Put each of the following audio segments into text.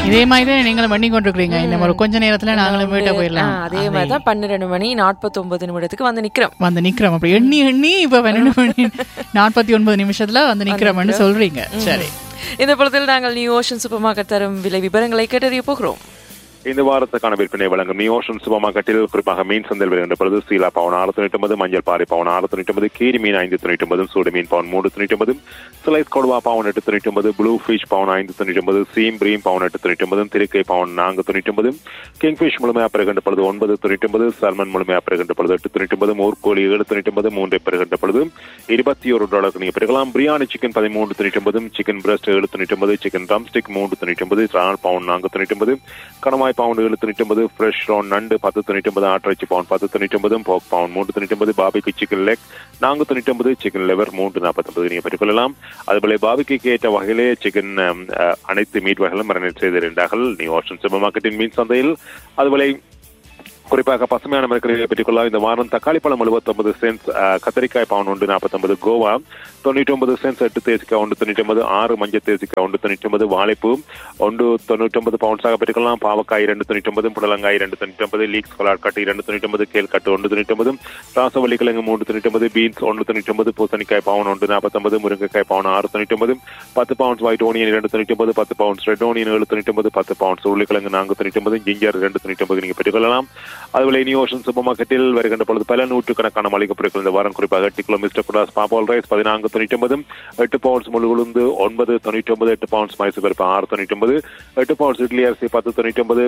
இதே மாதிரி தான் நீங்களும் பண்ணி கொண்டிருக்கிறீங்க இந்த ஒரு கொஞ்ச நேரத்துல நாங்களும் வீட்டை போயிடலாம் ஆ, அதே மாதிரி தான் பன்னிரெண்டு மணி நாற்பத்தொன்பது நிமிடத்துக்கு வந்து நிக்கிறோம் வந்து நிக்கிறோம் அப்படி எண்ணி எண்ணி இப்ப பன்னெண்டு மணி நாற்பத்தி ஒன்பது நிமிஷத்துல வந்து நிக்கிறோம்னு சொல்றீங்க சரி இந்த படத்தில் நாங்கள் நியூ ஓஷன் சூப்பர் மார்க்கெட் தரும் விலை விவரங்களை கேட்டறிய போகிறோம் இந்த வாரத்துக்கான விற்பனை வழங்கும் நியூ ஓஷன் சூப்பர் மார்க்கெட்டில் குறிப்பாக மீன் சந்தையில் வருகின்ற பொழுது சீலா பவுன் ஆறு தொண்ணூற்றி ஒன்பது மஞ்சள் பாறை பவுன் ஆறு தொண்ணூற்றி ஒன்பது கீரி மீன் ஐந்து தொண்ணூற்றி ஒன்பது சூடு மீன் பவுன் மூன்று தொண்ணூற்றி ஒன்பது சிலைஸ் கொடுவா பவுன் எட்டு தொண்ணூற்றி ஒன்பது ப்ளூ ஃபிஷ் பவுன் ஐந்து தொண்ணூற்றி ஒன்பது சீம் பிரீம் பவுன் எட்டு தொண்ணூற்றி ஒன்பது திருக்கை பவுன் நான்கு தொண்ணூற்றி ஒன்பது கிங்ஃபிஷ் முழுமையாக பெறுகின்ற பொழுது ஒன்பது தொண்ணூற்றி ஒன்பது சல்மன் முழுமையாக பெறுகின்ற பொழுது எட்டு தொண்ணூற்றி ஒன்பது மூர்கோழி ஏழு தொண்ணூற்றி ஒன்பது மூன்றை பெறுகின்ற பொழுது இருபத்தி ஒரு டாலருக்கு நீங்கள் பெருகலாம் பிரியாணி சிக்கன் பதிமூன்று தொண்ணூற்றி ஒன்பது சிக்கன் பிரஸ்ட் ஏழு தொண்ணூற்றி ஒன்பது சிக்கன் ட்ரம் ஸ்டிக் மூன்று தொண்ணூற்றி ஒன்பது இறால் பவுன் நான்கு தொண்ணூற்றி ஒன்பது கணவாய் பவுன் ஏழு தொண்ணூற்றி ஒன்பது ஃப்ரெஷ் ரோன் நண்டு பத்து தொண்ணூற்றி ஒன்பது ஆட்டிறைச்சி பவுன் பத்து தொண்ணூற்றி ஒன்பது போக் பவுன் மூன்று தொண்ணூற்றி ஒன்பது பாபிக்கு சிக்கன் லெக் நான்கு தொண்ணூற்றி ஒன்பது சிக்கன் லெவர் மூன்று நாற்பத்தொன்பது நீங்கள் பெற்றுக்கொள்ளலாம் அதுபோல பாபிக்கு ஏற்ற வகையிலே சிக்கன் அனைத்து மீட் வகைகளும் மரணம் செய்திருந்தார்கள் நியூ ஓஷன் சூப்பர் மார்க்கெட்டின் மீன் சந்தையில் அதுபோல குறிப்பாக பசுமையான மரக்கறிகளை பெற்றுக்கொள்ளலாம் இந்த வாரம் தக்காளி பழம் எழுபத்தொன்பது சென்ஸ் அஹ், கத்தரிக்காய் பவுன் ஒன்று நாற்பத்தொன்பது கோவா தொண்ணூற்றி ஒன்பது சென்ஸ் எட்டு தேசிக்காய் ஒன்று தொண்ணூற்றி ஒன்பது ஆறு மஞ்சள் தேசிக்காய் ஒன்று தொண்ணூற்றி ஒன்பது வாழைப்பூ ஒன்று தொண்ணூற்றி ஒன்பது பவுன்ஸாக பெற்றுக்கொள்ளலாம் பாவக்காய் இரண்டு தொண்ணூற்றி ஒன்பது புடலங்காய் இரண்டு தொண்ணூற்றி ஒன்பது லீக்ஸ் கொலாட்கட்டு இரண்டு தொண்ணூற்றி ஒன்பது கேல்கட்டு ஒன்று தொண்ணூற்றி ஒன்பது ராசவள்ளி கிழங்கு மூன்று தொண்ணூற்றி ஒன்பது பீன்ஸ் ஒன்று தொண்ணூற்றி ஒன்பது பூசணிக்காய் பவுன் ஒன்று நாற்பத்தொன்பது முருங்கைக்காய் பவுன் ஆறு தொண்ணூற்றி ஒன்பது பத்து பவுன்ஸ் ஒயிட் ஓனியன் இரண்டு தொண்ணூற்றி ஒன்பது பத்து பவுன்ஸ் ரெட் ஓனியன் ஏழு தொண்ணூற்றி ஒன்பது பத்து பவுன்ஸ் உருளைக்கிழங்கு நான்கு தொண்ணூற்றி ஒன்பது ஜிஞ்சர் ரெண்டு தொண்ணூற்றி ஒன்பது நீங்கள் பெற்றுக்கொள்ளலாம் அதுபோல நியூ ஓஷன் சூப்பர் மார்க்கெட்டில் வருகின்ற பொழுது பல நூற்றுக்கணக்கான மளிகை பொருட்கள் இந்த வாரம் குறிப்பாக எட்டு கிலோ மிஸ்டர் குடாஸ் பாப்பால் ரைஸ் பதினான்கு தொண்ணூற்றி ஒன்பது எட்டு பவுன்ஸ் முழு உளுந்து ஒன்பது தொண்ணூற்றி ஒன்பது எட்டு பவுன்ஸ் மைசூர் பருப்பு ஆறு தொண்ணூற்றி ஒன்பது எட்டு பவுன்ஸ் இட்லி அரிசி பத்து தொண்ணூற்றி ஒன்பது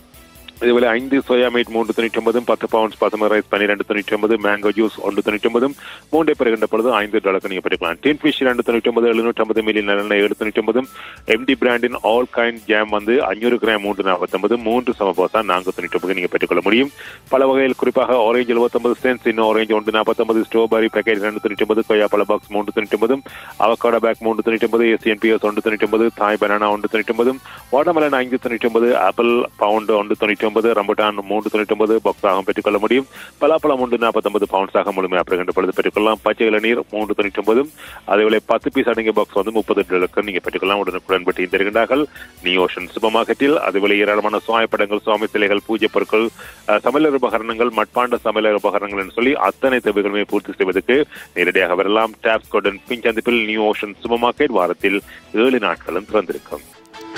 இதுபோல ஐந்து சோயா மீட் மூன்று தொண்ணூற்றி ஒன்பது பத்து பவுன்ஸ் பசுமை ரைஸ் பன்னிரெண்டு தொண்ணூற்றி ஒன்பது மேங்கோ ஜூஸ் ஒன்று தொண்ணூற்றி ஒன்பது மூன்றை பெறுகின்ற பொழுது ஐந்து டாலருக்கு நீங்கள் பெற்றுக்கலாம் டீன் ஃபிஷ் ரெண்டு தொண்ணூற்றி ஒன்பது எழுநூற்றி ஐம்பது மில்லி நல்லெண்ணெய் ஏழு தொண்ணூற்றி ஒன்பது எம்டி பிராண்டின் ஆல் கைண்ட் ஜாம் வந்து அஞ்சூறு கிராம் மூன்று நாற்பத்தொன்பது மூன்று சமபோசா நான்கு தொண்ணூற்றி ஒன்பது நீங்கள் பெற்றுக்கொள்ள முடியும் பல வகையில் குறிப்பாக ஆரஞ்சு எழுபத்தொன்பது சென்ஸ் இன்னும் ஆரஞ்சு ஒன்று நாற்பத்தொன்பது ஸ்ட்ராபெரி பேக்கெட் ரெண்டு தொண்ணூற்றி ஒன்பது கொய்யா பழ பாக்ஸ் மூன்று தொண்ணூற்றி ஒன்பது அவக்காடோ பேக் மூன்று தொண்ணூற்றி ஒன்பது எஸ்என் பிஎஸ் ஒன்று தொண்ணூற்றி ஒன்பது தாய் பனானா ஒன்று தொண்ணூற்றி ஒன்பது வாட்டர்மெலன் ஐந்து தொண்ணூற்றி ஒன்பது ஆப்பிள் பவுண்டு ஒன்று தொண்ணூற்றி ஒன்பது ரம்பட்டான் மூன்று தொண்ணூற்றி ஒன்பது பாக்ஸாக பெற்றுக்கொள்ள முடியும் பலாப்பழம் ஒன்று நாற்பத்தொன்பது பவுன்ஸாக முழுமையாக பெறுகின்ற பொழுது பெற்றுக்கொள்ளலாம் பச்சை இளநீர் மூன்று தொண்ணூற்றி ஒன்பது அதேவேளை பத்து பீஸ் அடங்கிய பாக்ஸ் வந்து முப்பது டாலருக்கு நீங்கள் பெற்றுக்கொள்ளலாம் உடனுக்குடன் பெட்டி தருகின்றார்கள் நியூ ஓஷன் சூப்பர் மார்க்கெட்டில் அதுபோல ஏராளமான சுவாமி படங்கள் சுவாமி சிலைகள் பூஜை பொருட்கள் அஹ், சமையலர் உபகரணங்கள் மட்பாண்ட சமையலர் உபகரணங்கள் என்று சொல்லி அத்தனை தேவைகளுமே பூர்த்தி செய்வதற்கு நேரடியாக வரலாம் டாப்ஸ் கோடன் பிங்க் சந்திப்பில் நியூ ஓஷன் சூப்பர் மார்க்கெட் வாரத்தில் ஏழு நாட்களும் திறந்திருக்கும்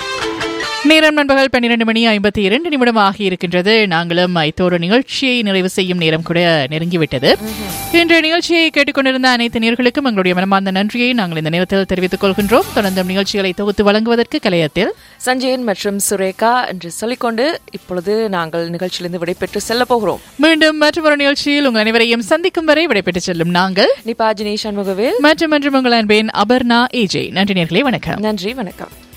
நேரம் நண்பர்கள் பன்னிரண்டு மணி ஐம்பத்தி இரண்டு நிமிடம் ஆகி இருக்கின்றது நாங்களும் இத்தோடு நிகழ்ச்சியை நிறைவு செய்யும் நேரம் கூட நெருங்கிவிட்டது இன்றைய நிகழ்ச்சியை கேட்டுக்கொண்டிருந்த அனைத்து நேர்களுக்கும் எங்களுடைய மனமார்ந்த நன்றியை நாங்கள் இந்த நேரத்தில் தெரிவித்துக் கொள்கின்றோம் தொடர்ந்து நிகழ்ச்சிகளை தொகுத்து வழங்குவதற்கு கலையத்தில் சஞ்சயன் மற்றும் சுரேகா என்று சொல்லிக்கொண்டு இப்பொழுது நாங்கள் நிகழ்ச்சியிலிருந்து விடைபெற்று செல்ல போகிறோம் மீண்டும் மற்றொரு நிகழ்ச்சியில் உங்கள் அனைவரையும் சந்திக்கும் வரை விடைபெற்று செல்லும் நாங்கள் நிபா ஜினேஷ் சண்முகவேல் மற்றும் மற்றும் உங்கள் அன்பின் அபர்ணா ஏஜே நன்றி நேர்களே வணக்கம் நன்றி வணக்கம்